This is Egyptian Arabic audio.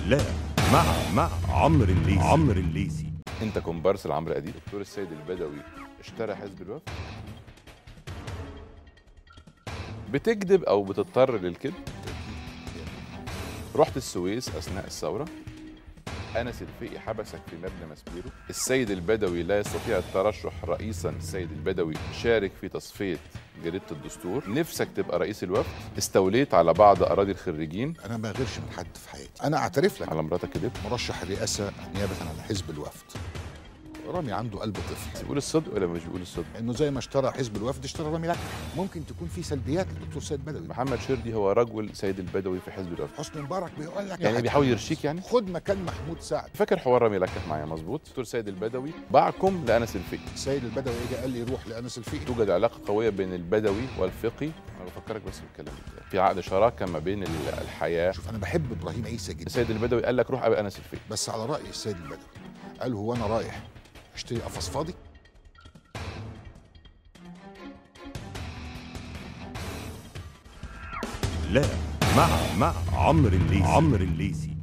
لا مع مع عمرو الليثي عمرو الليثي انت كومبارس لعمرو اديب دكتور السيد البدوي اشترى حزب الوفد بتكذب او بتضطر للكذب رحت السويس اثناء الثوره انس الفقي حبسك في مبنى مسبيرو السيد البدوي لا يستطيع الترشح رئيسا السيد البدوي شارك في تصفيه جريده الدستور نفسك تبقى رئيس الوفد استوليت على بعض اراضي الخريجين انا ما غيرش من حد في حياتي انا اعترف لك على مراتك كده مرشح الرئاسه نيابه عن حزب الوفد رامي عنده قلب طفل بيقول الصدق ولا مش بيقول الصدق انه زي ما اشترى حزب الوفد اشترى رامي لك ممكن تكون في سلبيات للدكتور سيد بدوي محمد شردي هو رجل سيد البدوي في حزب الوفد حسني مبارك بيقول لك يعني بيحاول يرشيك يعني خد مكان محمود سعد فاكر حوار رامي لكح معايا مظبوط دكتور سيد البدوي باعكم لانس الفقي السيد البدوي اجى قال لي روح لانس الفقي توجد علاقه قويه بين البدوي والفقي انا بفكرك بس بالكلام ده في عقد شراكه ما بين ال- الحياه شوف انا بحب ابراهيم عيسى جدا السيد البدوي قال لك روح قابل انس الفقي بس على راي السيد البدوي قال هو انا رايح اشتري قفص فاضي لا مع مع عمرو الليثي عمرو الليثي